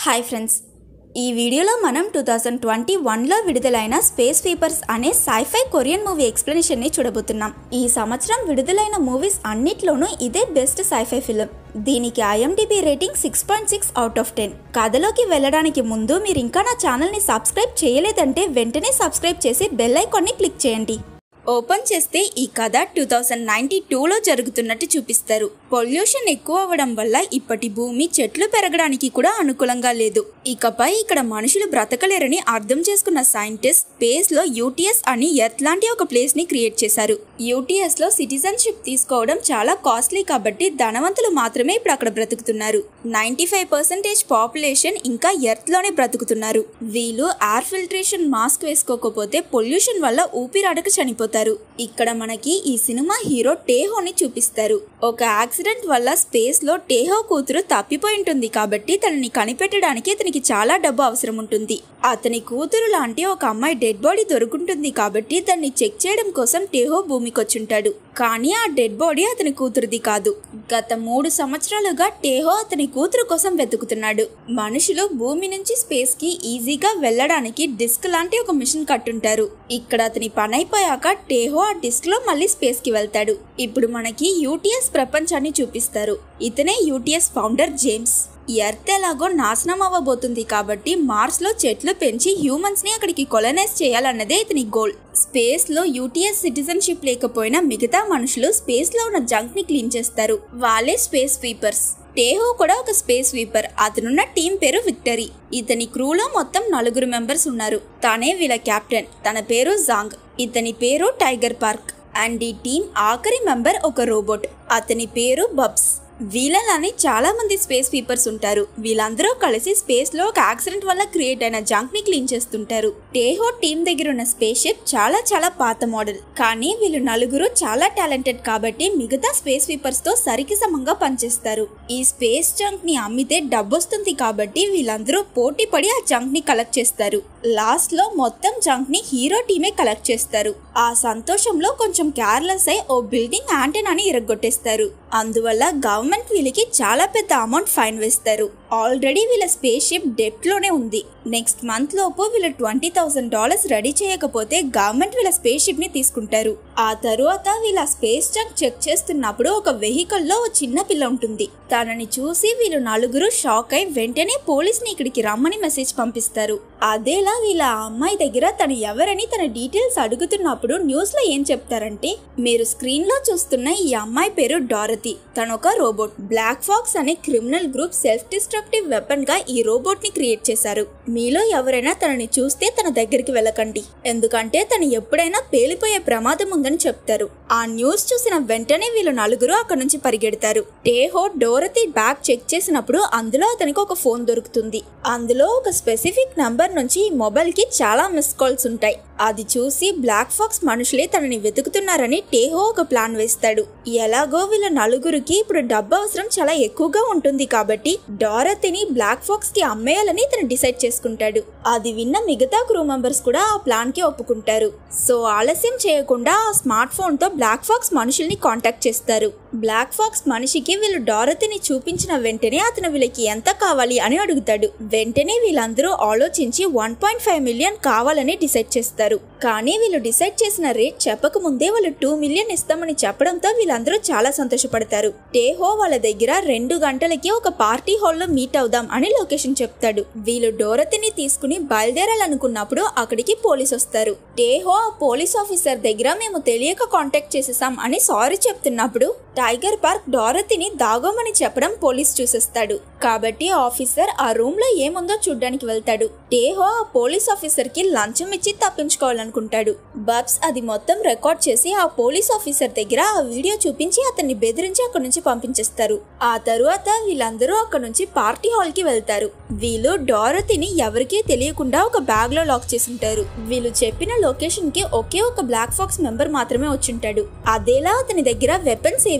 hi friends ఈ వీడియోలో మనం టూ థౌజండ్ ట్వంటీ వన్లో విడుదలైన స్పేస్ పీపర్స్ అనే సైఫై కొరియన్ మూవీ ఎక్స్ప్లెనేషన్ని చూడబోతున్నాం ఈ సంవత్సరం విడుదలైన మూవీస్ అన్నిట్లోనూ ఇదే బెస్ట్ సైఫై ఫిలిం దీనికి IMDb rating six point six out of ten కథలోకి వెళ్ళడానికి ముందు మీరు ఇంకా నా ఛానల్ని సబ్స్క్రైబ్ చేయలేదంటే వెంటనే సబ్స్క్రైబ్ చేసి బెల్ ఐకాన్ని క్లిక్ చేయండి ఓపెన్ చేస్తే ఈ కథ టూ థౌజండ్ నైన్టీ టూలో జరుగుతున్నట్టు చూపిస్తారు పొల్యూషన్ ఎక్కువ అవ్వడం వల్ల ఇప్పటి భూమి చెట్లు పెరగడానికి కూడా అనుకూలంగా లేదు ఇకపై ఇక్కడ మనుషులు బ్రతకలేరని అర్థం చేసుకున్న సైంటిస్ట్ స్పేస్ లో యూటీఎస్ అని ఎర్త్ లాంటి ఒక ప్లేస్ ని క్రియేట్ చేశారు యూటీఎస్ లో సిటిజన్షిప్ తీసుకోవడం చాలా కాస్ట్లీ కాబట్టి ధనవంతులు మాత్రమే ఇప్పుడు అక్కడ బ్రతుకుతున్నారు నైన్టీ ఫైవ్ పర్సెంటేజ్ పాపులేషన్ ఇంకా ఎర్త్ లోనే బ్రతుకుతున్నారు వీళ్ళు ఎయిర్ ఫిల్టరేషన్ మాస్క్ వేసుకోకపోతే పొల్యూషన్ వల్ల ఊపిరాడక చనిపోతారు ఇక్కడ మనకి ఈ సినిమా హీరో టేహోని చూపిస్తారు ఒక యాక్సిడెంట్ వల్ల స్పేస్ లో టేహో కూతురు తప్పిపోయి ఉంటుంది కాబట్టి తనని కనిపెట్టడానికి అతనికి చాలా డబ్బు అవసరం ఉంటుంది అతని కూతురు లాంటి ఒక అమ్మాయి డెడ్ బాడీ దొరుకుంటుంది కాబట్టి దాన్ని చెక్ చేయడం కోసం టేహో భూమికి వచ్చుంటాడు కానీ ఆ డెడ్ బాడీ అతని కూతురుది కాదు గత మూడు సంవత్సరాలుగా టేహో అతని కూతురు కోసం వెతుకుతున్నాడు మనుషులు భూమి నుంచి స్పేస్ కి ఈజీగా వెళ్ళడానికి డిస్క్ లాంటి ఒక మిషన్ కట్టుంటారు ఇక్కడ అతని పని అయిపోయాక టేహో ఆ డిస్క్ లో మళ్ళీ స్పేస్ కి వెళ్తాడు ఇప్పుడు మనకి యూటీఎస్ ప్రపంచాన్ని చూపిస్తారు ఇతనే యూటీఎస్ ఫౌండర్ జేమ్స్ ఎర్త్ ఎలాగో నాశనం అవ్వబోతుంది కాబట్టి మార్స్ లో చెట్లు పెంచి హ్యూమన్స్ ని అక్కడికి కొలనైజ్ చేయాలన్నదే ఇతని గోల్ స్పేస్ లో యూటీఎస్ సిటిజన్షిప్ లేకపోయినా మిగతా మనుషులు స్పేస్ లో ఉన్న జంక్ ని క్లీన్ చేస్తారు వాళ్ళే స్పేస్ స్వీపర్స్ టేహో కూడా ఒక స్పేస్ స్వీపర్ అతనున్న టీం పేరు విక్టరీ ఇతని క్రూలో మొత్తం నలుగురు మెంబర్స్ ఉన్నారు తానే వీళ్ళ కెప్టెన్ తన పేరు జాంగ్ ఇతని పేరు టైగర్ పార్క్ అండ్ ఈ టీం ఆఖరి మెంబర్ ఒక రోబోట్ అతని పేరు బబ్స్ వీళ్ళని చాలా మంది స్పేస్ పీపర్స్ ఉంటారు వీళ్ళందరూ కలిసి స్పేస్ లో ఒక యాక్సిడెంట్ వల్ల క్రియేట్ అయిన జంక్ ని క్లీన్ చేస్తుంటారు టేహో టీం దగ్గర ఉన్న స్పేస్ షిప్ చాలా చాలా పాత మోడల్ కానీ వీళ్ళు నలుగురు చాలా టాలెంటెడ్ కాబట్టి మిగతా స్పేస్ పీపర్స్ తో సరికి సమంగా పనిచేస్తారు ఈ స్పేస్ జంక్ ని అమ్మితే డబ్బు వస్తుంది కాబట్టి వీళ్ళందరూ పోటీ పడి ఆ జంక్ ని కలెక్ట్ చేస్తారు లాస్ట్ లో మొత్తం జంక్ ని హీరో టీమే కలెక్ట్ చేస్తారు ఆ సంతోషంలో కొంచెం కేర్లెస్ అయి ఓ బిల్డింగ్ యాంటెనాని ఇరగొట్టేస్తారు అందువల్ల గవర్నమెంట్ వీళ్ళకి చాలా పెద్ద అమౌంట్ ఫైన్ వేస్తారు ఆల్రెడీ వీళ్ళ స్పేస్ షిప్ డెప్ట్ లోనే ఉంది నెక్స్ట్ మంత్ లోపు వీళ్ళు ట్వంటీ థౌసండ్ డాలర్స్ రెడీ చేయకపోతే గవర్నమెంట్ వీళ్ళ స్పేస్ షిప్ ని తీసుకుంటారు ఆ తరువాత వీళ్ళ స్పేస్ జంక్ చెక్ చేస్తున్నప్పుడు ఒక వెహికల్ లో ఓ చిన్న పిల్ల ఉంటుంది తనని చూసి వీళ్ళు నలుగురు షాక్ అయి వెంటనే పోలీస్ ని ఇక్కడికి రమ్మని మెసేజ్ పంపిస్తారు అదేలా వీళ్ళ ఆ అమ్మాయి దగ్గర తను ఎవరని తన డీటెయిల్స్ అడుగుతున్నప్పుడు న్యూస్ లో ఏం చెప్తారంటే మీరు స్క్రీన్ లో చూస్తున్న ఈ అమ్మాయి పేరు డారతి తను ఒక రోబోట్ బ్లాక్ ఫాక్స్ అనే criminal group self destructive weapon గా ఈ రోబోట్ ని క్రియేట్ చేశారు మీలో ఎవరైనా తనని చూస్తే తన దగ్గరికి వెళ్ళకండి ఎందుకంటే తను ఎప్పుడైనా పేలిపోయే ప్రమాదం ఉందని చెప్తారు ఆ న్యూస్ చూసిన వెంటనే వీళ్ళు నలుగురు అక్కడ నుంచి పరిగెడతారు టేహో డోరతి బ్యాగ్ చెక్ చేసినప్పుడు అందులో అతనికి ఒక ఫోన్ దొరుకుతుంది అందులో ఒక స్పెసిఫిక్ నంబర్ నుంచి ఈ మొబైల్ కి చాలా మిస్ కాల్స్ ఉంటాయి అది చూసి బ్లాక్ ఫాక్స్ మనుషులే తనని వెతుకుతున్నారని టేహో ఒక ప్లాన్ వేస్తాడు ఎలాగో వీళ్ళ నలుగురికి ఇప్పుడు డబ్బు అవసరం చాలా ఎక్కువగా ఉంటుంది కాబట్టి డారతిని బ్లాక్ ఫాక్స్ కి అమ్మేయాలని తను డిసైడ్ చేసుకుంటాడు అది విన్న మిగతా క్రూ మెంబర్స్ కూడా ఆ ప్లాన్ కి ఒప్పుకుంటారు సో ఆలస్యం చేయకుండా ఆ స్మార్ట్ ఫోన్ తో బ్లాక్ ఫాక్స్ మనుషుల్ని కాంటాక్ట్ చేస్తారు బ్లాక్ ఫాక్స్ మనిషికి వీళ్ళు డారతిని చూపించిన వెంటనే అతను వీళ్ళకి ఎంత కావాలి అని అడుగుతాడు వెంటనే వీళ్ళందరూ ఆలోచించి వన్ పాయింట్ ఫైవ్ మిలియన్ కావాలని డిసైడ్ చేస్తారు కానీ వీళ్ళు డిసైడ్ చేసిన రేట్ చెప్పక ముందే వాళ్ళు టూ మిలియన్ ఇస్తామని చెప్పడంతో వీళ్ళందరూ చాలా సంతోషపడతారు టేహో వాళ్ళ దగ్గర రెండు గంటలకి ఒక పార్టీ హాల్లో మీట్ అవుదాం అని లొకేషన్ చెప్తాడు వీళ్ళు డోరతిని తీసుకుని బయలుదేరాలనుకున్నప్పుడు అక్కడికి పోలీస్ వస్తారు టేహో ఆ పోలీస్ ఆఫీసర్ దగ్గర మేము తెలియక కాంటాక్ట్ చేసేసాం అని సారీ చెప్తున్నప్పుడు టైగర్ పార్క్ డోరతిని దాగోమని చెప్పడం పోలీస్ చూసేస్తాడు కాబట్టి ఆఫీసర్ ఆ రూమ్ లో ఏముందో చూడ్డానికి వెళ్తాడు టేహో ఆ పోలీస్ ఆఫీసర్ కి లంచం ఇచ్చి తప్పించుకోవాలనుకుంటాడు బబ్స్ అది మొత్తం రికార్డ్ చేసి ఆ పోలీస్ ఆఫీసర్ దగ్గర ఆ వీడియో చూపించి అతన్ని బెదిరించి అక్కడి నుంచి పంపించేస్తారు ఆ తరువాత వీళ్ళందరూ అక్కడ నుంచి పార్టీ హాల్ కి వెళ్తారు వీళ్ళు డోరతిని ఎవరికీ తెలియకుండా ఒక బ్యాగ్ లో లాక్ చేసి ఉంటారు వీళ్ళు చెప్పిన లొకేషన్ కి ఒకే ఒక బ్లాక్ ఫాక్స్ మెంబర్ మాత్రమే వచ్చుంటాడు అదేలా అతని దగ్గర వెపన్స్ ఏవి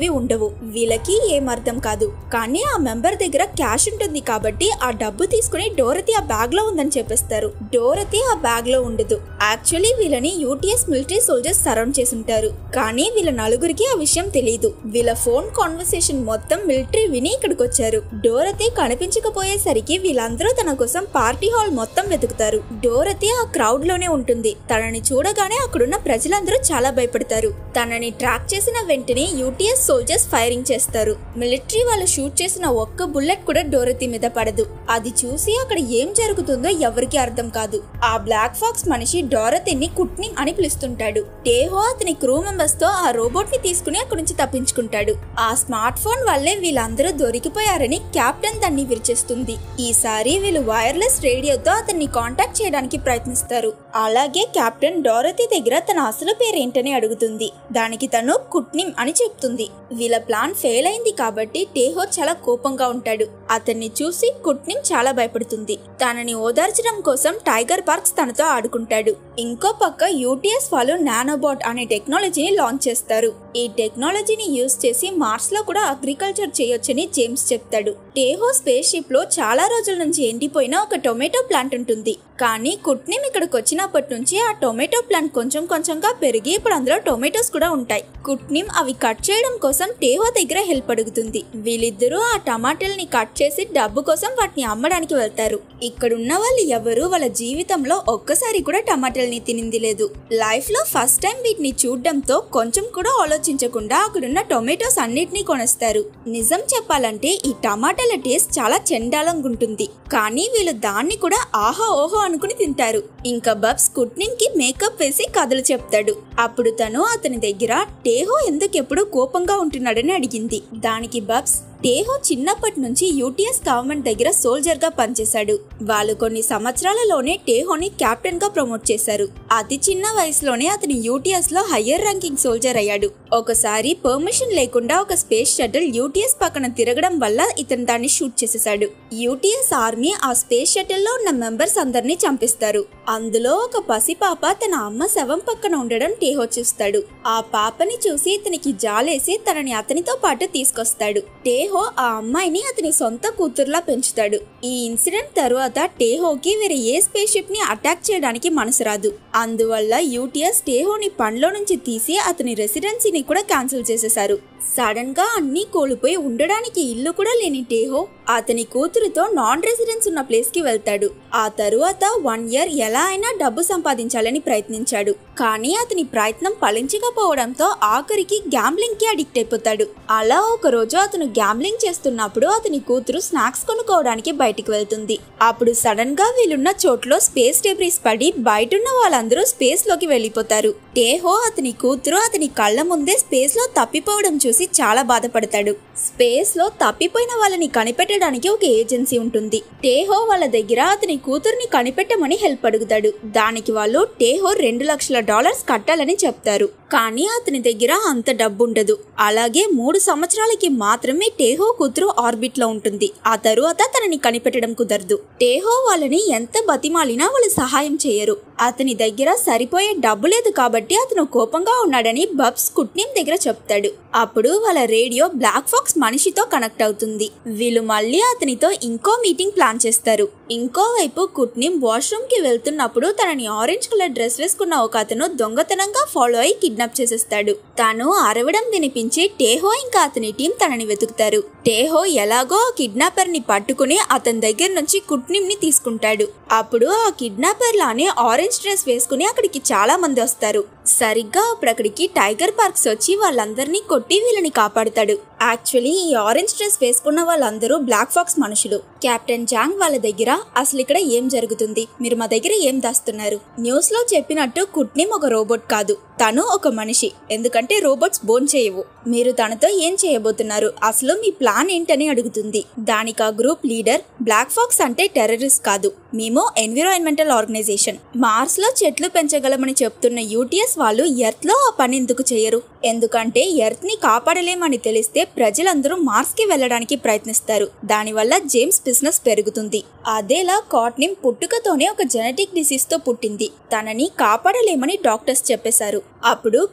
ఏవి ఉండవు వీళ్ళకి ఏం అర్థం కాదు కానీ ఆ మెంబర్ దగ్గర క్యాష్ ఉంటుంది కాబట్టి ఆ డబ్బు తీసుకుని డోరతి ఆ బ్యాగ్ లో ఉందని చెప్పేస్తారు డోరతి ఆ బ్యాగ్ లో ఉండదు యాక్చువల్లీ వీళ్ళని యూటీఎస్ మిలిటరీ సోల్జర్స్ సరౌండ్ చేసి ఉంటారు కానీ వీళ్ళ నలుగురికి ఆ విషయం తెలియదు వీళ్ళ ఫోన్ కాన్వర్సేషన్ మొత్తం మిలిటరీ విని ఇక్కడికి వచ్చారు డోరతి కనిపించకపోయేసరికి వీళ్ళందరూ తన కోసం పార్టీ హాల్ మొత్తం వెతుకుతారు డోరతి ఆ క్రౌడ్ లోనే ఉంటుంది తనని చూడగానే అక్కడున్న ప్రజలందరూ చాలా భయపడతారు తనని ట్రాక్ చేసిన వెంటనే యూటీఎస్ సోల్జర్స్ ఫైరింగ్ చేస్తారు మిలిటరీ వాళ్ళు షూట్ చేసిన ఒక్క బుల్లెట్ కూడా డోరతి మీద పడదు అది చూసి అక్కడ ఏం జరుగుతుందో ఎవరికి అర్థం కాదు ఆ బ్లాక్ ఫాక్స్ మనిషి డోరతిని కుట్ని అని పిలుస్తుంటాడు టేహో అతని క్రూ మెంబర్స్ తో ఆ రోబోట్ ని తీసుకుని అక్కడి నుంచి తప్పించుకుంటాడు ఆ స్మార్ట్ ఫోన్ వల్లే వీళ్ళందరూ దొరికిపోయారని కెప్టెన్ దాన్ని విరిచేస్తుంది ఈసారి వీళ్ళు వైర్లెస్ రేడియోతో అతన్ని కాంటాక్ట్ చేయడానికి ప్రయత్నిస్తారు అలాగే కెప్టెన్ డోరతి దగ్గర తన అసలు పేరేంటని అడుగుతుంది దానికి తను కుట్నిమ్ అని చెప్తుంది వీళ్ళ ప్లాన్ ఫెయిల్ అయింది కాబట్టి టేహో చాలా కోపంగా ఉంటాడు అతన్ని చూసి కుట్నిమ్ చాలా భయపడుతుంది తనని ఓదార్చడం కోసం టైగర్ పార్క్స్ తనతో ఆడుకుంటాడు ఇంకో పక్క యూటీఎస్ వాళ్ళు నానోబాట్ అనే టెక్నాలజీని లాంచ్ చేస్తారు ఈ టెక్నాలజీని యూజ్ చేసి మార్స్ లో కూడా అగ్రికల్చర్ చేయొచ్చని జేమ్స్ చెప్తాడు టేహో స్పేస్ షిప్ లో చాలా రోజుల నుంచి ఎండిపోయిన ఒక టొమాటో ప్లాంట్ ఉంటుంది కానీ కుట్నిమ్ ఇక్కడికి వచ్చినప్పటి నుంచి ఆ టొమాటో ప్లాంట్ కొంచెం కొంచెంగా పెరిగి ఇప్పుడు అందులో టొమాటోస్ కూడా ఉంటాయి కుట్నిమ్ అవి కట్ చేయడం కోసం టేహో దగ్గర హెల్ప్ అడుగుతుంది వీళ్ళిద్దరూ ఆ టమాటాలని కట్ చేసి డబ్బు కోసం వాటిని అమ్మడానికి వెళ్తారు ఇక్కడున్న వాళ్ళు ఎవరు వాళ్ళ జీవితంలో ఒక్కసారి కూడా టమాటాలని తినింది లేదు లైఫ్ లో ఫస్ట్ టైం వీటిని చూడడంతో కొంచెం కూడా ఆలోచించకుండా అక్కడున్న టొమాటోస్ అన్నిటినీ కొనేస్తారు నిజం చెప్పాలంటే ఈ టమాటాల టేస్ట్ చాలా చెండాలంగా ఉంటుంది కానీ వీళ్ళు దాన్ని కూడా ఆహా ఓహో అనుకుని తింటారు ఇంకా బబ్స్ కుట్నిమ్ కి మేకప్ వేసి కథలు చెప్తాడు అప్పుడు తను అతని దగ్గర టేహో ఎందుకెప్పుడు కోపంగా ఉంటున్నాడని అడిగింది దానికి బబ్స్ టేహో చిన్నప్పటి నుంచి యూటీఎస్ గవర్నమెంట్ దగ్గర సోల్జర్ గా పనిచేశాడు వాళ్ళు కొన్ని సంవత్సరాలలోనే టేహోని కెప్టెన్ గా ప్రమోట్ చేశారు అతి చిన్న వయసులోనే అతని యూటీఎస్ లో హయ్యర్ ర్యాంకింగ్ సోల్జర్ అయ్యాడు ఒకసారి పర్మిషన్ లేకుండా ఒక స్పేస్ షటిల్ యూటీఎస్ పక్కన తిరగడం వల్ల ఇతను దాన్ని షూట్ చేసేశాడు యూటీఎస్ ఆర్మీ ఆ స్పేస్ షటిల్ లో ఉన్న మెంబర్స్ అందరినీ చంపిస్తారు అందులో ఒక పసిపాప తన అమ్మ శవం పక్కన ఉండడం టేహో చూస్తాడు ఆ పాపని చూసి ఇతనికి జాలేసి తనని అతనితో పాటు తీసుకొస్తాడు టేహో ఆ అమ్మాయిని అతని సొంత కూతురులా పెంచుతాడు ఈ ఇన్సిడెంట్ తరువాత టేహోకి వేరే ఏ స్పేస్ షిప్ ని అటాక్ చేయడానికి మనసు రాదు అందువల్ల యూటీఎస్ టేహోని పండ్లో నుంచి తీసి అతని రెసిడెన్సీని కూడా క్యాన్సిల్ చేసేశారు సడన్ గా అన్ని కోల్పోయి ఉండడానికి ఇల్లు కూడా లేని టేహో అతని కూతురుతో నాన్ రెసిడెన్స్ ఉన్న ప్లేస్ కి వెళ్తాడు ఆ తరువాత వన్ ఇయర్ ఎలా అయినా డబ్బు సంపాదించాలని ప్రయత్నించాడు కానీ అతని ప్రయత్నం ఫలించకపోవడంతో ఆఖరికి గ్యాంబ్లింగ్ కి అడిక్ట్ అయిపోతాడు అలా ఒక రోజు అతను గ్యాంబ్లింగ్ చేస్తున్నప్పుడు అతని కూతురు స్నాక్స్ కొనుక్కోవడానికి బయటికి వెళ్తుంది అప్పుడు సడన్ గా వీళ్ళున్న చోట్లో స్పేస్ డెబ్రీస్ పడి బయటున్న వాళ్ళందరూ స్పేస్ లోకి వెళ్ళిపోతారు టేహో అతని కూతురు అతని కళ్ళ ముందే స్పేస్ లో తప్పిపోవడం చూసి చాలా బాధపడతాడు స్పేస్ లో తప్పిపోయిన వాళ్ళని కనిపెట్టడానికి ఒక ఏజెన్సీ ఉంటుంది టేహో వాళ్ళ దగ్గర అతని కూతుర్ని కనిపెట్టమని హెల్ప్ అడుగుతాడు దానికి వాళ్ళు టేహో రెండు లక్షల డాలర్స్ కట్టాలని చెప్తారు కానీ అతని దగ్గర అంత డబ్బు ఉండదు అలాగే మూడు సంవత్సరాలకి మాత్రమే టేహో కూతురు ఆర్బిట్ లో ఉంటుంది ఆ తరువాత తనని కనిపెట్టడం కుదరదు టేహో వాళ్ళని ఎంత బతిమాలినా వాళ్ళు సహాయం చేయరు అతని దగ్గర సరిపోయే డబ్బు లేదు కాబట్టి అతను కోపంగా ఉన్నాడని బబ్స్ కుట్నిమ్ దగ్గర చెప్తాడు అప్పుడు వాళ్ళ రేడియో బ్లాక్ ఫాక్స్ మనిషితో కనెక్ట్ అవుతుంది వీళ్ళు మళ్ళీ అతనితో ఇంకో మీటింగ్ ప్లాన్ చేస్తారు ఇంకోవైపు కుట్నిమ్ వాష్రూమ్ కి వెళ్తున్నప్పుడు తనని ఆరెంజ్ కలర్ డ్రెస్ వేసుకున్న ఒక అతను దొంగతనంగా ఫాలో అయి కిడ్నాప్ చేసేస్తాడు తాను అరవడం వినిపించి టేహో ఇంకా అతని టీం తనని వెతుకుతారు టేహో ఎలాగో ఆ కిడ్నాపర్ ని పట్టుకుని అతని దగ్గర నుంచి కుట్నిమ్ ని తీసుకుంటాడు అప్పుడు ఆ కిడ్నాపర్ లానే ఆరెంజ్ డ్రెస్ వేసుకుని అక్కడికి చాలా మంది వస్తారు సరిగ్గా అప్పుడు అక్కడికి టైగర్ పార్క్స్ వచ్చి వాళ్ళందరినీ కొట్టి వీళ్ళని కాపాడుతాడు యాక్చువల్లీ ఈ ఆరెంజ్ డ్రెస్ వేసుకున్న వాళ్ళందరూ బ్లాక్ ఫాక్స్ మనుషులు కెప్టెన్ జాంగ్ వాళ్ళ దగ్గర అసలు ఇక్కడ ఏం జరుగుతుంది మీరు మా దగ్గర ఏం దాస్తున్నారు న్యూస్ లో చెప్పినట్టు కుట్నిమ్ ఒక రోబోట్ కాదు తను ఒక మనిషి ఎందుకంటే రోబోట్స్ బోన్ చేయవు మీరు తనతో ఏం చేయబోతున్నారు అసలు మీ ప్లాన్ ఏంటని అడుగుతుంది దానికి ఆ గ్రూప్ లీడర్ బ్లాక్ ఫాక్స్ అంటే టెర్రరిస్ట్ కాదు మేము ఎన్విరాన్మెంటల్ ఆర్గనైజేషన్ మార్స్ లో చెట్లు పెంచగలమని చెప్తున్న యూటీఎస్ వాళ్ళు ఎర్త్ లో ఆ పని ఎందుకు చేయరు ఎందుకంటే ఎర్త్ ని కాపాడలేమని తెలిస్తే ప్రజలందరూ మార్స్ కి వెళ్ళడానికి ప్రయత్నిస్తారు దానివల్ల జేమ్స్ బిజినెస్ పెరుగుతుంది అదేలా కాట్నిమ్ పుట్టుకతోనే ఒక జెనెటిక్ డిసీజ్ తో పుట్టింది తనని కాపాడలేమని డాక్టర్స్ చెప్పేశారు అప్పుడు కుట్నిమ్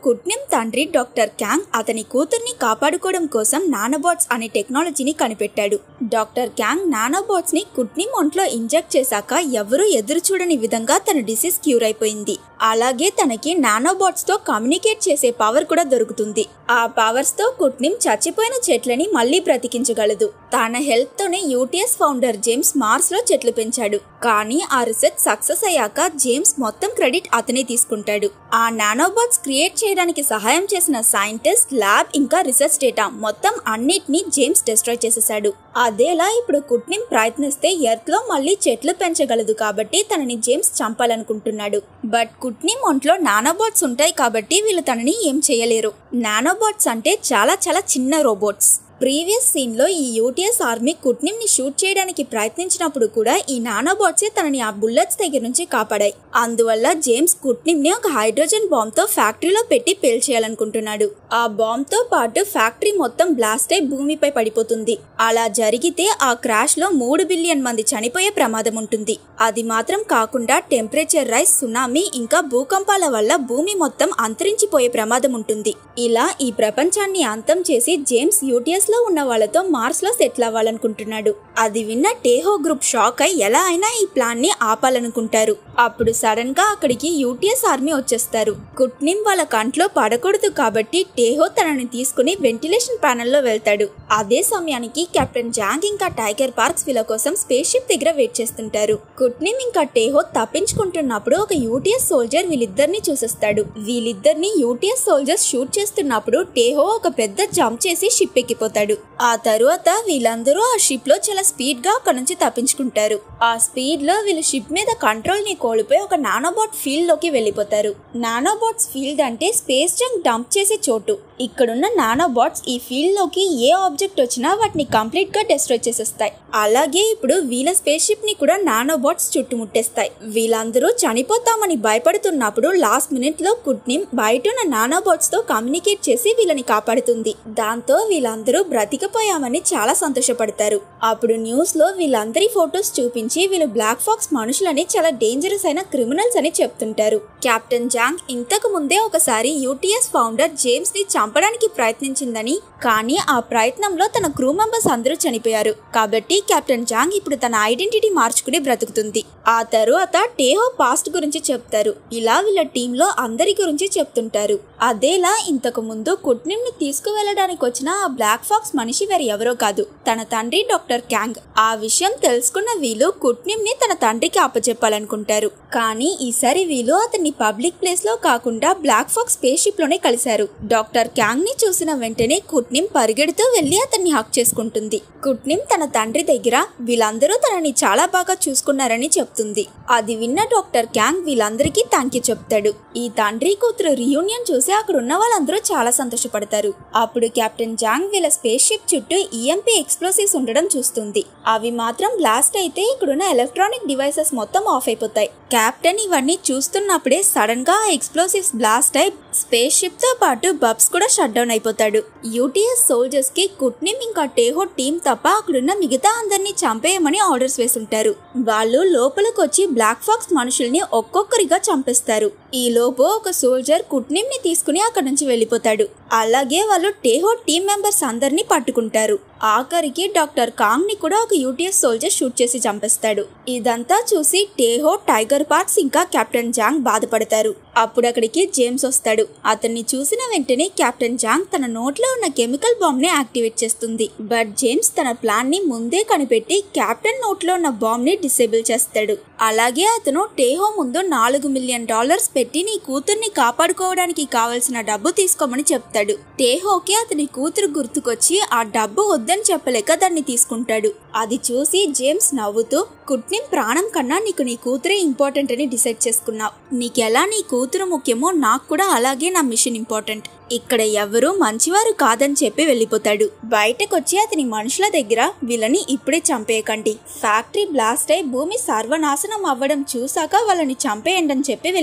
తండ్రి డాక్టర్ క్యాంగ్ అతని కూతుర్ని కాపాడుకోవడం కోసం నానోబాట్స్ అనే టెక్నాలజీని కనిపెట్టాడు డాక్టర్ క్యాంగ్ నానోబాట్స్ ని కుట్నిమ్ ఒంట్లో ఇంజెక్ట్ చేశాక ఎవరూ ఎదురు చూడని విధంగా తన డిసీజ్ క్యూర్ అయిపోయింది అలాగే తనకి నానోబాట్స్ తో కమ్యూనికేట్ చేసే పవర్ కూడా దొరుకుతుంది ఆ పవర్స్ తో కుట్నిమ్ చచ్చిపోయిన చెట్లని మళ్ళీ బ్రతికించగలదు తన హెల్త్ తోనే యూటీఎస్ ఫౌండర్ జేమ్స్ మార్స్ లో చెట్లు పెంచాడు కానీ ఆ రీసెర్చ్ సక్సెస్ అయ్యాక జేమ్స్ మొత్తం క్రెడిట్ అతనే తీసుకుంటాడు ఆ నానోబాట్స్ క్రియేట్ చేయడానికి సహాయం చేసిన సైంటిస్ట్ ల్యాబ్ ఇంకా రీసెర్చ్ డేటా మొత్తం అన్నిటినీ జేమ్స్ డిస్ట్రాయ్ చేసేసాడు అదేలా ఇప్పుడు కుట్నిమ్ ప్రయత్నిస్తే ఎర్త్ లో మళ్ళీ చెట్లు పెంచగలదు కాబట్టి తనని జేమ్స్ చంపాలనుకుంటున్నాడు బట్ కుట్నిమ్ ఒంట్లో నానోబాట్స్ ఉంటాయి కాబట్టి వీళ్ళు తనని ఏం చేయలేరు నానోబాట్స్ అంటే చాలా చాలా చిన్న రోబోట్స్ ప్రీవియస్ సీన్ లో ఈ యూటీఎస్ ఆర్మీ కుట్నిమ్ ని షూట్ చేయడానికి ప్రయత్నించినప్పుడు కూడా ఈ నానోబాట్సే తనని ఆ బుల్లెట్స్ దగ్గర నుంచి కాపాడాయి అందువల్ల జేమ్స్ కుట్నిమ్ ని ఒక హైడ్రోజన్ బాంబ్ తో ఫ్యాక్టరీలో పెట్టి పేల్చేయాలనుకుంటున్నాడు ఆ బాంబ్ తో పాటు ఫ్యాక్టరీ మొత్తం బ్లాస్ట్ అయి భూమిపై పడిపోతుంది అలా జరిగితే ఆ క్రాష్ లో మూడు బిలియన్ మంది చనిపోయే ప్రమాదం ఉంటుంది అది మాత్రం కాకుండా టెంపరేచర్ రైస్ సునామీ ఇంకా భూకంపాల వల్ల భూమి మొత్తం అంతరించిపోయే ప్రమాదం ఉంటుంది ఇలా ఈ ప్రపంచాన్ని అంతం చేసి జేమ్స్ యూటీఎస్ లో ఉన్న వాళ్ళతో మార్స్ లో సెటిల్ అవ్వాలనుకుంటున్నాడు అది విన్న టేహో గ్రూప్ షాక్ అయి ఎలా అయినా ఈ ప్లాన్ ని ఆపాలనుకుంటారు అప్పుడు సడన్ గా అక్కడికి యూటీఎస్ ఆర్మీ వచ్చేస్తారు కుట్నిమ్ వాళ్ళ కంట్లో పడకూడదు కాబట్టి టేహో తనని తీసుకుని వెంటిలేషన్ ప్యానెల్ లో వెళ్తాడు అదే సమయానికి కెప్టెన్ జాంగ్ ఇంకా టైగర్ పార్క్స్ వీళ్ళ కోసం స్పేస్ షిప్ దగ్గర వెయిట్ చేస్తుంటారు కుట్నిమ్ ఇంకా టేహో తప్పించుకుంటున్నప్పుడు ఒక యూటీఎస్ సోల్జర్ వీళ్ళిద్దరిని చూసేస్తాడు వీళ్ళిద్దరిని యూటీఎస్ సోల్జర్స్ షూట్ చేస్తున్నప్పుడు టేహో ఒక పెద్ద జంప్ చేసి షిప్ ఎక్కిపోతాడు ఆ తరువాత వీళ్ళందరూ ఆ షిప్ లో చాలా స్పీడ్ గా అక్కడ నుంచి తప్పించుకుంటారు ఆ స్పీడ్ లో వీళ్ళు షిప్ మీద కంట్రోల్ ని కోల్పోయి ఒక నానోబాట్ ఫీల్డ్ లోకి వెళ్ళిపోతారు నానోబాట్స్ ఫీల్డ్ అంటే స్పేస్ జంక్ డంప్ చేసే చోటు ఇక్కడున్న నానోబాట్స్ ఈ ఫీల్డ్ లోకి ఏ ఆబ్జెక్ట్ వచ్చినా వాటిని కంప్లీట్ గా డిస్ట్రాయ్ చేసేస్తాయి అలాగే ఇప్పుడు వీళ్ళ స్పేస్ షిప్ ని కూడా నానోబాట్స్ చుట్టుముట్టేస్తాయి వీళ్ళందరూ చనిపోతామని భయపడుతున్నప్పుడు లాస్ట్ మినిట్ లో కుట్నిమ్ బయట ఉన్న నానోబాట్స్ తో కమ్యూనికేట్ చేసి వీళ్ళని కాపాడుతుంది దాంతో వీళ్ళందరూ బ్రతికపోయామని చాలా సంతోషపడతారు అప్పుడు న్యూస్ లో వీళ్ళందరి ఫొటోస్ చూపించి వీళ్ళు బ్లాక్ ఫాక్స్ మనుషులని చాలా డేంజరస్ అయిన క్రిమినల్స్ అని చెప్తుంటారు కెప్టెన్ జాంగ్ ఇంతకు ముందే ఒకసారి యూటీఎస్ ఫౌండర్ జేమ్స్ ని చంపడానికి ప్రయత్నించిందని కానీ ఆ ప్రయత్నంలో తన క్రూ మెంబర్స్ అందరూ చనిపోయారు కాబట్టి కెప్టెన్ జాంగ్ ఇప్పుడు తన ఐడెంటిటీ మార్చుకుని బ్రతుకుతుంది ఆ తరువాత టేహో పాస్ట్ గురించి చెప్తారు ఇలా వీళ్ళ టీంలో అందరి గురించి చెప్తుంటారు అదేలా ఇంతకు ముందు కుట్నిమ్ ని తీసుకువెళ్ళడానికి వచ్చిన ఆ బ్లాక్ ఫాక్స్ మనిషి వేరే ఎవరో కాదు తన తండ్రి డాక్టర్ క్యాంగ్ ఆ విషయం తెలుసుకున్న వీళ్ళు కుట్నిమ్ ని తన తండ్రికి అప్పచెప్పాలనుకుంటారు కానీ ఈసారి వీళ్ళు అతన్ని పబ్లిక్ ప్లేస్ లో కాకుండా బ్లాక్ ఫాక్స్ స్పేస్ షిప్ లోనే కలిశారు డాక్టర్ క్యాంగ్ ని చూసిన వెంటనే కుట్నిమ్ పరిగెడుతూ వెళ్లి అతన్ని హక్ చేసుకుంటుంది కుట్నిమ్ తన తండ్రి దగ్గర వీళ్ళందరూ తనని చాలా బాగా చూసుకున్నారని చెప్తుంది అది విన్న డాక్టర్ క్యాంగ్ వీళ్ళందరికీ థ్యాంక్ యూ చెప్తాడు ఈ తండ్రి కూతురు రియూనియన్ చూసి అక్కడ ఉన్న వాళ్ళందరూ చాలా సంతోషపడతారు అప్పుడు కెప్టెన్ జాంగ్ వీళ్ళ స్పేస్ షిప్ చుట్టూ ఈఎంపీ ఎక్స్ప్లోసివ్స్ ఉండడం చూస్తుంది అవి మాత్రం బ్లాస్ట్ అయితే ఇక్కడున్న ఎలక్ట్రానిక్ డివైసెస్ మొత్తం ఆఫ్ అయిపోతాయి కెప్టెన్ ఇవన్నీ చూస్తున్నప్పుడే సడన్ గా ఎక్స్ప్లోసివ్స్ బ్లాస్ట్ అయి స్పేస్ షిప్ తో పాటు బబ్స్ కూడా షట్ డౌన్ అయిపోతాడు యూటీఎస్ సోల్జర్స్ కి కుట్నిమ్ ఇంకా టేహో టీం తప్ప అక్కడున్న మిగతా అందరినీ చంపేయమని ఆర్డర్స్ వేసుంటారు వాళ్ళు లోపలికి వచ్చి బ్లాక్ ఫాక్స్ మనుషుల్ని ఒక్కొక్కరిగా చంపేస్తారు ఈ లోపు ఒక సోల్జర్ కుట్నిమ్ ని తీసుకుని అక్కడ నుంచి వెళ్ళిపోతాడు అలాగే వాళ్ళు టేహో టీం మెంబర్స్ అందరినీ పట్టుకుంటారు ఆఖరికి డాక్టర్ కాంగ్ ని కూడా ఒక యూటీఎస్ సోల్జర్ షూట్ చేసి చంపేస్తాడు ఇదంతా చూసి టేహో టైగర్ పార్క్స్ ఇంకా కెప్టెన్ జాంగ్ బాధపడతారు అప్పుడు అక్కడికి జేమ్స్ వస్తాడు అతన్ని చూసిన వెంటనే కెప్టెన్ జాంగ్ తన నోట్లో ఉన్న కెమికల్ బాంబ్ ని యాక్టివేట్ చేస్తుంది బట్ జేమ్స్ తన ప్లాన్ ని ముందే కనిపెట్టి కెప్టెన్ నోట్లో ఉన్న బాంబ్ ని డిసేబుల్ చేస్తాడు అలాగే అతను టేహో ముందు నాలుగు మిలియన్ డాలర్స్ పెట్టి నీ కూతుర్ని కాపాడుకోవడానికి కావలసిన డబ్బు తీసుకోమని చెప్తాడు టేహోకి అతని కూతురు గుర్తుకొచ్చి ఆ డబ్బు వద్దని చెప్పలేక దాన్ని తీసుకుంటాడు అది చూసి జేమ్స్ నవ్వుతూ కుట్నిం ప్రాణం కన్నా నీకు నీ కూతురే ఇంపార్టెంట్ అని డిసైడ్ చేసుకున్నావు నీకెలా నీ కూతురు ముఖ్యమో నాకు కూడా అలాగే నా మిషన్ ఇంపార్టెంట్ ఇక్కడ ఎవరూ మంచివారు కాదని చెప్పి వెళ్ళిపోతాడు బయటకొచ్చి అతని మనుషుల దగ్గర వీళ్ళని ఇప్పుడే చంపేయకండి ఫ్యాక్టరీ బ్లాస్ట్ అయి భూమి సర్వనాశనం అవ్వడం చూసాక వాళ్ళని చంపేయండి అని చెప్పి వెళ్ళిపోతాడు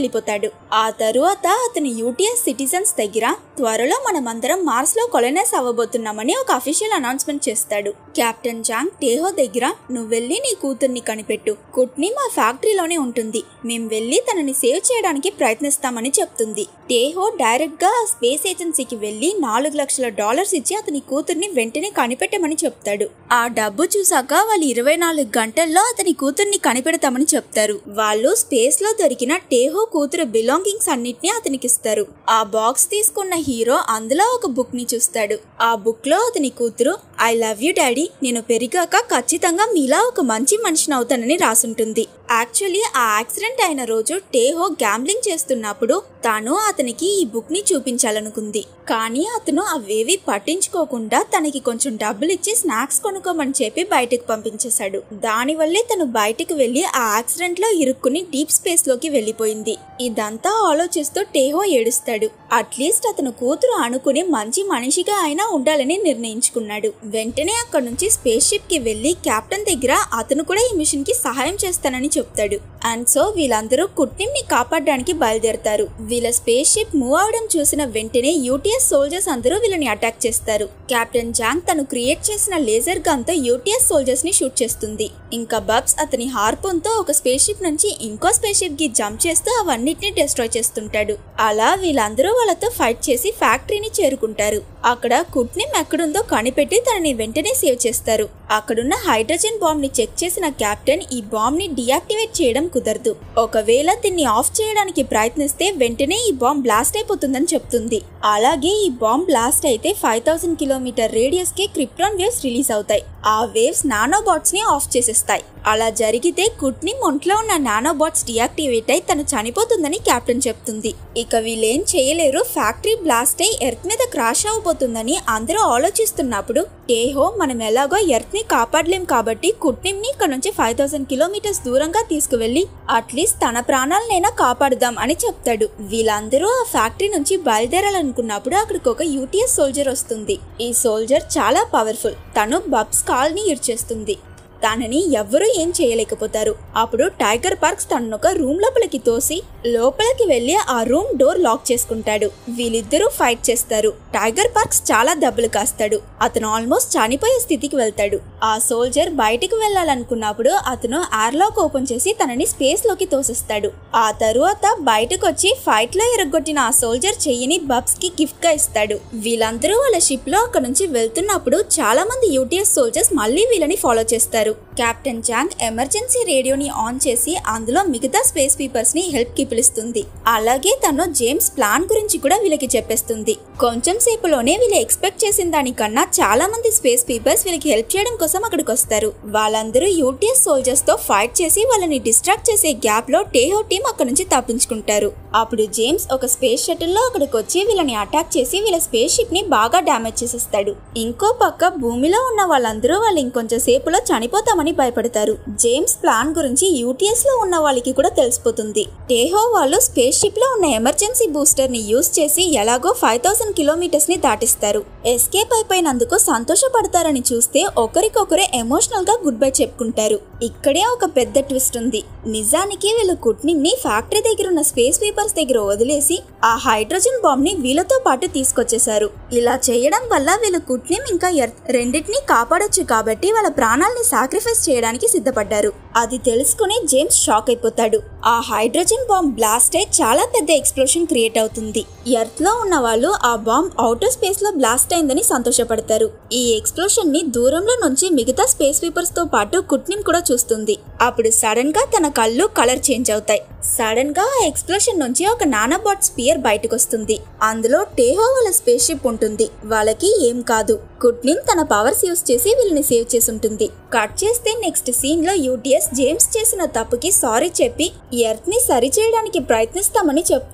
చేస్తాడు ఆ తరువాత అతను యూటీఎస్ సిటిజన్స్ దగ్గర త్వరలో మనమందరం మార్స్ లో కొలనైజ్ అవ్వబోతున్నామని ఒక అఫీషియల్ అనౌన్స్మెంట్ చేస్తాడు కెప్టెన్ జాంగ్ టేహో దగ్గర నువ్వు వెళ్ళి నీ కూతుర్ని కనిపెట్టు కుట్ని మా ఫ్యాక్టరీలోనే ఉంటుంది మేం వెళ్ళి తనని సేవ్ చేయడానికి ప్రయత్నిస్తామని చెప్తుంది టేహో డైరెక్ట్ గా స్పేస్ ఏజెన్సీకి వెళ్లి నాలుగు లక్షల డాలర్స్ ఇచ్చి అతని కూతుర్ని వెంటనే కనిపెట్టమని చెప్తాడు ఆ డబ్బు చూసాక వాళ్ళు ఇరవై నాలుగు గంటల్లో అతని కూతుర్ని కనిపెడతామని చెప్తారు వాళ్ళు స్పేస్ లో దొరికిన టేహో కూతురు బిలాంగింగ్స్ అన్నిటిని అతనికి ఇస్తారు ఆ బాక్స్ తీసుకున్న హీరో అందులో ఒక బుక్ ని చూస్తాడు ఆ బుక్ లో అతని కూతురు ఐ లవ్ యూ డాడీ నేను పెరిగాక ఖచ్చితంగా మీలా ఒక మంచి మనిషిని అవుతానని రాసుంటుంది యాక్చువల్లీ ఆ యాక్సిడెంట్ అయిన రోజు టేహో గ్యాంబ్లింగ్ చేస్తున్నప్పుడు తాను అతనికి ఈ బుక్ ని చూపించాలనుకుంది కానీ అతను అవేవి పట్టించుకోకుండా తనకి కొంచెం డబ్బులు ఇచ్చి స్నాక్స్ కొనుక్కోమని చెప్పి బయటకు పంపించేశాడు దానివల్లే తను బయటకు వెళ్లి ఆ యాక్సిడెంట్ లో ఇరుక్కుని డీప్ స్పేస్ లోకి వెళ్లిపోయింది ఇదంతా ఆలోచిస్తూ టేహో ఏడుస్తాడు అట్లీస్ట్ అతను కూతురు అనుకుని మంచి మనిషిగా అయినా ఉండాలని నిర్ణయించుకున్నాడు వెంటనే అక్కడ నుంచి స్పేస్ షిప్ కి వెళ్లి కెప్టెన్ దగ్గర అతను కూడా ఈ మిషన్ కి సహాయం చేస్తానని చెప్తాడు అండ్ సో వీళ్ళందరూ కుట్నిం ని కాపాడడానికి బయలుదేరతారు వీళ్ళ స్పేస్ షిప్ మూవ్ అవడం చూసిన వెంటనే యూటీఎస్ సోల్జర్స్ అందరూ వీళ్ళని అటాక్ చేస్తారు కెప్టెన్ జాంగ్ తను క్రియేట్ చేసిన లేజర్ గన్ తో యూటీఎస్ సోల్జర్స్ ని షూట్ చేస్తుంది ఇంకా బబ్స్ అతని హార్పోన్ తో ఒక స్పేస్ షిప్ నుంచి ఇంకో స్పేస్ షిప్ కి జంప్ చేస్తూ అవన్నిటిని డిస్ట్రాయ్ చేస్తుంటాడు అలా వీళ్ళందరూ వాళ్ళతో ఫైట్ చేసి ఫ్యాక్టరీని చేరుకుంటారు అక్కడ కుట్నిం ఎక్కడుందో కనిపెట్టి తనని వెంటనే సేవ్ చేస్తారు అక్కడున్న హైడ్రోజన్ బాంబ్ ని చెక్ చేసిన కెప్టెన్ ఈ బాంబ్ ని డియాక్టివేట్ చేయడం కుదరదు ఒకవేళ దీన్ని ఆఫ్ చేయడానికి ప్రయత్నిస్తే వెంటనే ఈ బాంబ్ బ్లాస్ట్ అయిపోతుందని చెప్తుంది అలాగే ఈ బాంబ్ బ్లాస్ట్ అయితే ఫైవ్ థౌసండ్ కిలోమీటర్ రేడియస్ కి క్రిప్టాన్ వేవ్స్ రిలీజ్ అవుతాయి ఆ వేవ్స్ నానోబాట్స్ ని ఆఫ్ చేసేస్తాయి అలా జరిగితే కుట్ని ఒంట్లో ఉన్న నానోబాట్స్ డియాక్టివేట్ అయి తను చనిపోతుందని కెప్టెన్ చెప్తుంది ఇక వీళ్ళేం చేయలేరు ఫ్యాక్టరీ బ్లాస్ట్ అయి ఎర్త్ మీద క్రాష్ అవబోతుందని అందరూ ఆలోచిస్తున్నప్పుడు టేహో మనం ఎలాగో ఎర్త్ ని కాపాడలేం కాబట్టి కుట్నిం ని ఇక్కడ నుంచి ఫైవ్ థౌసండ్ కిలోమీటర్స్ దూరంగా తీసుకువెళ్లి అట్లీస్ట్ తన ప్రాణాలనైనా కాపాడుదాం అని చెప్తాడు వీళ్ళందరూ ఆ ఫ్యాక్టరీ నుంచి బయలుదేరాలనుకున్నప్పుడు అక్కడికి ఒక యూటీఎస్ సోల్జర్ వస్తుంది ఈ సోల్జర్ చాలా పవర్ఫుల్ తను బబ్స్ కాల్ ని ఇర్చేస్తుంది తనని ఎవ్వరూ ఏం చేయలేకపోతారు అప్పుడు టైగర్ పార్క్స్ తనను ఒక రూమ్ లోపలికి తోసి లోపలికి వెళ్లి ఆ రూమ్ డోర్ లాక్ చేసుకుంటాడు వీళ్ళిద్దరూ ఫైట్ చేస్తారు టైగర్ పార్క్స్ చాలా దెబ్బలు కాస్తాడు అతను ఆల్మోస్ట్ చనిపోయే స్థితికి వెళ్తాడు ఆ సోల్జర్ బయటికి వెళ్ళాలనుకున్నప్పుడు అతను ఎయిర్లాక్ ఓపెన్ చేసి తనని స్పేస్ లోకి తోసిస్తాడు ఆ తరువాత బయటకు వచ్చి ఫైట్ లో ఎరగొట్టిన ఆ సోల్జర్ చెయ్యిని బబ్స్ కి గిఫ్ట్ గా ఇస్తాడు వీళ్ళందరూ వాళ్ళ షిప్ లో అక్కడ నుంచి వెళ్తున్నప్పుడు చాలా మంది యూటీఎస్ సోల్జర్స్ మళ్ళీ వీళ్ళని ఫాలో చేస్తారు కెప్టెన్ జాంగ్ ఎమర్జెన్సీ రేడియోని ఆన్ చేసి అందులో మిగతా స్పేస్ పీపర్స్ ని హెల్ప్ కి పిలుస్తుంది అలాగే తను జేమ్స్ ప్లాన్ గురించి కూడా వీళ్ళకి చెప్పేస్తుంది కొంచెం సేపులోనే వీళ్ళు ఎక్స్పెక్ట్ చేసిన దానికన్నా చాలా మంది స్పేస్ పీపర్స్ వీళ్ళకి హెల్ప్ చేయడం కోసం అక్కడికి వస్తారు వాళ్ళందరూ యూటీఎస్ సోల్జర్స్ తో ఫైట్ చేసి వాళ్ళని డిస్ట్రాక్ట్ చేసే గ్యాప్ లో టేహో టీం అక్కడ నుంచి తప్పించుకుంటారు అప్పుడు జేమ్స్ ఒక స్పేస్ షటిల్ లో అక్కడికి వచ్చి వీళ్ళని అటాక్ చేసి వీళ్ళ స్పేస్ షిప్ ని బాగా డామేజ్ చేసేస్తాడు ఇంకో పక్క భూమిలో ఉన్న వాళ్ళందరూ వాళ్ళు ఇంకొంచెం సేపులో చనిపోతామని భయపడతారు జేమ్స్ ప్లాన్ గురించి యూటీఎస్ లో ఉన్న వాళ్ళకి కూడా తెలిసిపోతుంది టేహో వాళ్ళు స్పేస్ షిప్ లో ఉన్న ఎమర్జెన్సీ బూస్టర్ ని యూజ్ చేసి ఎలాగో ఫైవ్ థౌసండ్ కిలోమీటర్స్ ని దాటిస్తారు ఎస్కేప్ అయిపోయినందుకు సంతోషపడతారని చూస్తే ఒకరికొకరే ఎమోషనల్ గా గుడ్ బై చెప్పుకుంటారు ఇక్కడే ఒక పెద్ద ట్విస్ట్ ఉంది నిజానికి వీళ్ళు కుట్నింగ్ ని ఫ్యాక్టరీ దగ్గర ఉన్న స్పేస్ పీపర్స్ దగ్గర వదిలేసి ఆ హైడ్రోజన్ బాంబ్ ని వీళ్ళతో పాటు తీసుకొచ్చేశారు ఇలా చేయడం వల్ల వీళ్ళు కుట్నిం ఇంకా ఎర్త్ రెండింటినీ కాపాడొచ్చు కాబట్టి వాళ్ళ ప్రాణాల్ని సాక్రిఫైస్ చేయడానికి సిద్ధపడ్డారు అది తెలుసుకుని జేమ్స్ షాక్ అయిపోతాడు ఆ హైడ్రోజన్ బాంబ్ బ్లాస్ట్ అయి చాలా పెద్ద ఎక్స్ప్లోషన్ క్రియేట్ అవుతుంది ఎర్త్ లో ఉన్న వాళ్ళు ఆ బాంబ్ అవుటర్ స్పేస్ లో బ్లాస్ట్ అయిందని సంతోషపడతారు ఈ ఎక్స్ప్లోషన్ ని దూరంలో నుంచి మిగతా స్పేస్ పీపర్స్ తో పాటు కుట్నిం కూడా చూస్తుంది అప్పుడు సడన్ గా తన కళ్ళు కలర్ చేంజ్ అవుతాయి సడన్ గా ఆ ఎక్స్ప్లోషన్ నుంచి ఒక నానోబాట్ స్పియర్ బయటకు వస్తుంది అందులో టేహో వాళ్ళ స్పేస్ షిప్ ఉంటుంది వాళ్ళకి ఏం కాదు కుట్నిన్ తన పవర్స్ యూస్ చేసి వీళ్ళని సేవ్ చేసి ఉంటుంది కట్ చేస్తే నెక్స్ట్ సీన్ లో యూటీఎస్ జేమ్స్ చేసిన తప్పుకి సారీ చెప్పి ఎర్త్ ని సరిచేయడానికి ప్రయత్నిస్తామని చెప్తారు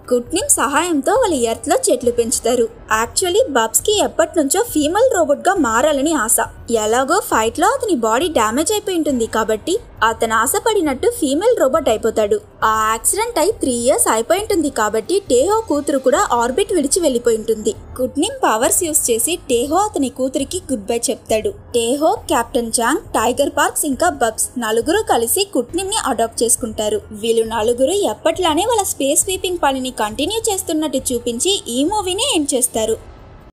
కుట్నిమ్ సహాయంతో వాళ్ళు ఎర్త్ లో చెట్లు పెంచుతారు యాక్చువల్లీ బబ్స్ కి ఎప్పటి నుంచో ఫీమేల్ రోబోట్ గా మారాలని ఆశ ఎలాగో ఫైట్ లో అతని బాడీ డ్యామేజ్ అయిపోయి ఉంటుంది కాబట్టి అతను ఆశపడినట్టు ఫీమేల్ రోబోట్ అయిపోతాడు ఆ యాక్సిడెంట్ అయి త్రీ ఇయర్స్ అయిపోయి ఉంటుంది కాబట్టి టేహో కూతురు కూడా ఆర్బిట్ విడిచి వెళ్ళిపోయి ఉంటుంది కుట్నిమ్ పవర్స్ యూస్ చేసి టేహో అతని కూతురికి గుడ్ బై చెప్తాడు Taeho captain Jang tiger parks ఇంకా బబ్స్ నలుగురు కలిసి కుట్నిమ్ ని అడాప్ట్ చేసుకుంటారు వీళ్ళు నలుగురు ఎప్పట్లానే వాళ్ళ స్పేస్ స్వీపింగ్ పనిని కంటిన్యూ చేస్తున్నట్టు చూపించి ఈ మూవీని ఎండ్ చేస్తారు